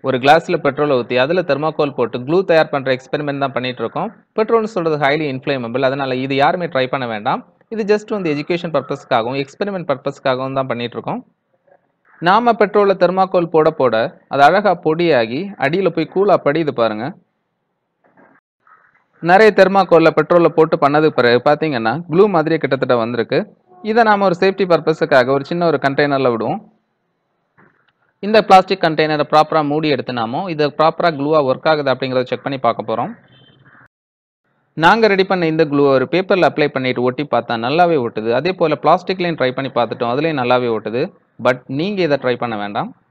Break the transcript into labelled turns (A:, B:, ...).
A: ஒரு கிளாஸில் பெட்ரோலை ஊற்றி அதில் தெர்மாக்கோல் போட்டு க்ளூ தயார் பண்ணுற எக்ஸ்பெரிமெண்ட் தான் பண்ணிட்டு இருக்கோம் பெட்ரோல்னு சொல்கிறது ஹைலி இன்ஃப்ளேமபிள் அதனால் இது யாருமே ட்ரை பண்ண வேண்டாம் இது ஜஸ்ட் வந்து எஜுகேஷன் பர்பஸ்க்காகவும் எக்ஸ்பெரிமெண்ட் பர்பஸ்க்காகவும் தான் பண்ணிட்டு இருக்கோம் நாம பெட்ரோலில் தெர்மாக்கோல் போட போட அது அழகாக பொடியாகி அடியில் போய் கூலாக படியுது பாருங்க நிறைய தெர்மாக்கோலில் பெட்ரோலில் போட்டு பண்ணதுக்கு பிறகு பார்த்தீங்கன்னா க்ளூ மாதிரியே கிட்டத்தட்ட வந்திருக்கு இதை நாம் ஒரு சேஃப்டி பர்பஸுக்காக ஒரு சின்ன ஒரு கண்டெய்னரில் விடுவோம் இந்த பிளாஸ்டிக் கண்டெய்னரை ப்ராப்பராக மூடி எடுத்து நாமோ இது ப்ராப்பராக க்ளூவாக ஒர்க் ஆகுது அப்படிங்கிறத செக் பண்ணி பார்க்க போகிறோம் நாங்கள் ரெடி பண்ண இந்த க்ளூ ஒரு பேப்பரில் அப்ளை பண்ணிட்டு ஒட்டி பார்த்தா நல்லாவே ஒட்டுது அதே போல் பிளாஸ்டிக்லேயும் ட்ரை பண்ணி பார்த்துட்டோம் அதுலேயும் நல்லாவே ஒட்டுது பட் நீங்கள் இதை ட்ரை பண்ண வேண்டாம்